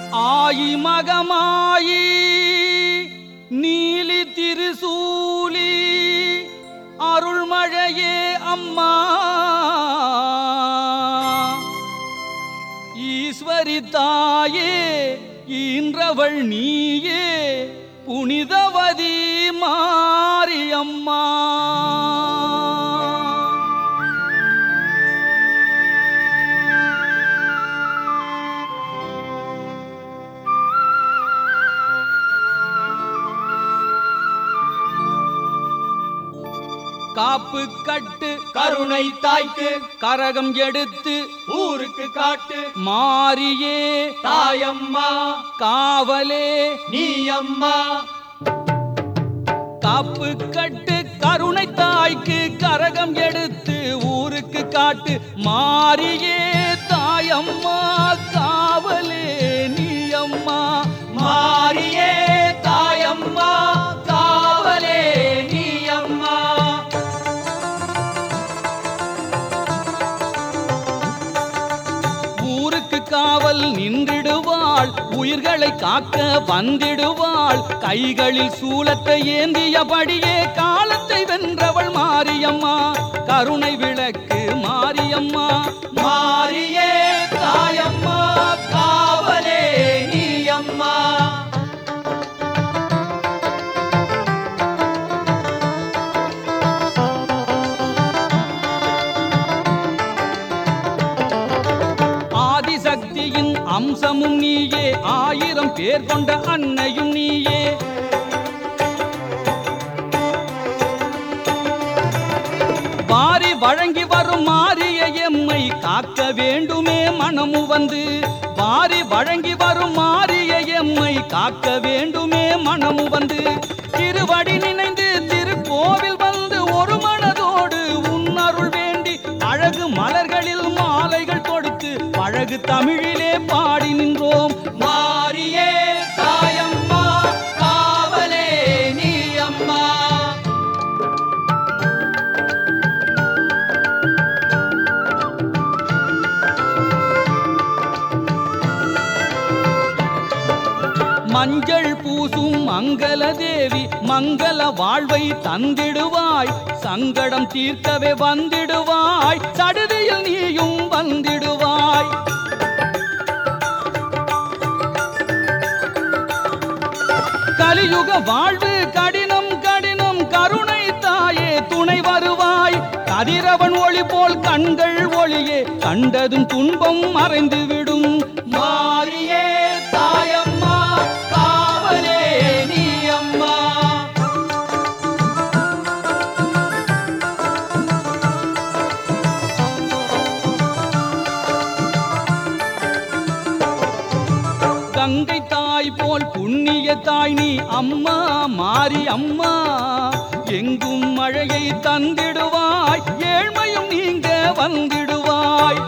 ஆயி மகமாயி நீலி திருசூலி அருள்மழையே அம்மா ஈஸ்வரி தாயே ஈன்றவள் நீயே புனிதவதி மாரியம்மா காப்பு கட்டு கருணை தாய்க்கு கரகம் எடுத்து ஊருக்கு காட்டு மாரியே தாயம்மா காவலே நீ அம்மா காப்பு கட்டு கருணை தாய்க்கு கரகம் எடுத்து ஊருக்கு காட்டு மாரியே தாயம்மா காவலே நீ அம்மா மாரியே தாயம்மா காவலே நீ அம்மா ஊருக்கு காவல் நின்றிடுவாள் உயிர்களை காக்க வந்திடுவாள் கைகளில் சூலத்தை ஏந்தியபடியே காலத்தை வென்றவள் மாரியம்மா கருணை விளக்கு மாரியம்மா மாரியே தாயம்மா காவலே நீ அம்மா ஆதிசக்தியின் அம்சமும் நீயே ஆயிரம் பேர் கொண்ட அன்னையும் நீயே வாரி வழங்கி வரும் மாறிய எம்மை காக்க வேண்டுமே மனமு வந்து வாரி வழங்கி வரும் மாறிய எம்மை காக்க வேண்டுமே மனமு வந்து திருவடி நினைந்து திருக்கோவில் வந்து ஒரு மனதோடு உன்னருள் வேண்டி அழகு மலர்களில் மாலைகள் கொடுத்து அழகு தமிழிலே பாடி நின்றோம் மாரியே தாயம்மா காவலே நீ அம்மா மஞ்சள் பூசும் மங்கள தேவி மங்கள வாழ்வை தந்திடுவாய் சங்கடம் தீர்க்கவே வந்திடுவாய் சடுதியில் நீயும் வந்திடுவாய் கலியுக வாழ்வு கடினம் கடினம் கருணை தாயே துணை வருவாய் கதிரவன் ஒளி போல் கண்கள் ஒளியே கண்டதும் துன்பம் மறைந்துவிடும் மாரியே தாயம்மா காவலே நீ அம்மா கங்கை தாய் போல் புண்ணிய தாய் நீ அம்மா மாறி அம்மா எங்கும் மழையை தந்திடுவாய் ஏழ்மையும் நீங்க வந்திடுவாய்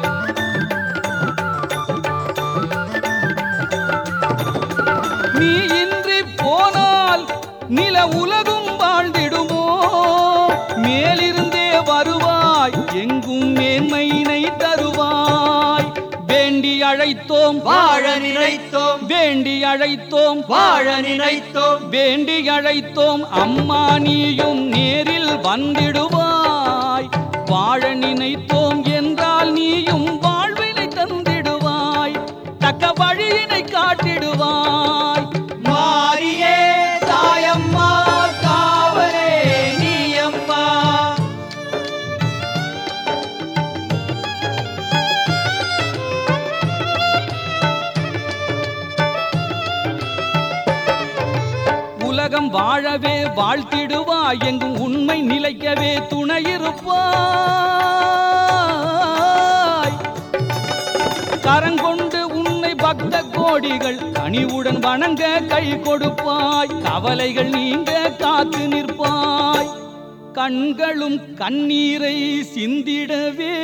நீ இன்றி போனால் நில உலகும் வாழ்ந்திடுமோ மேலிருந்தே வருவாய் எங்கும் மேன்மையினை தருவாய் வேண்டி அழைத்தோம் வாழ நினைத்தோம் வேண்டி அழைத்தோம் வாழ நினைத்தோம் வேண்டி அழைத்தோம் அம்மா நீயும் நேரில் வந்திடுவாய் வாழ நினைத்தோம் என்றால் நீயும் வாழ்வினை தந்திடுவாய் தக்க வழியினை காட்டிடுவாய் மாரியே தாயம்மா காவலே நீ அம்மா உலகம் வாழவே வாழ்த்திடுவாய் எங்கும் உண்மை நிலைக்கவே துணையிருப்பாய் கரங்கொண்டு உன்னை பக்த கோடிகள் கனிவுடன் வணங்க கை கொடுப்பாய் கவலைகள் நீங்க காத்து நிற்பாய் கண்களும் கண்ணீரை சிந்திடவே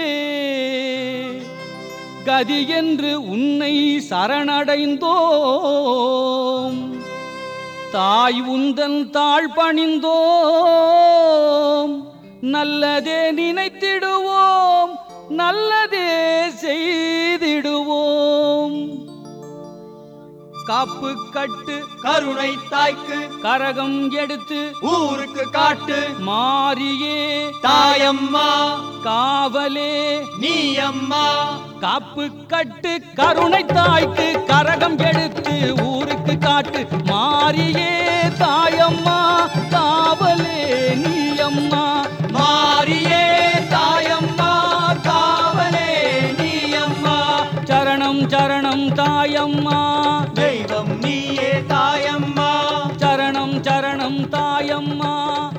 கதி என்று உன்னை சரணடைந்தோம் தாய் உந்தன் தாழ் பணிந்தோம் நல்லதே நினைத்திடுவோம் நல்லதே செய்திடுவோம் காப்பு கட்டு கருணை தாய்க்கு கரகம் எடுத்து ஊருக்கு காட்டு மாரியே தாயம்மா காவலே நீ அம்மா காப்பு கட்டு கருணை தாய்க்கு கரகம் எடுத்து ஊருக்கு காட்டு மாரியே தாயம்மா காவலே நீயம்மா மாரியே தாயம்மா காவலே நீ அம்மா சரணம் சரணம் தாயம்மா தெய்வம் நீயே தாயம்மா சரணம் சரணம் தாயம்மா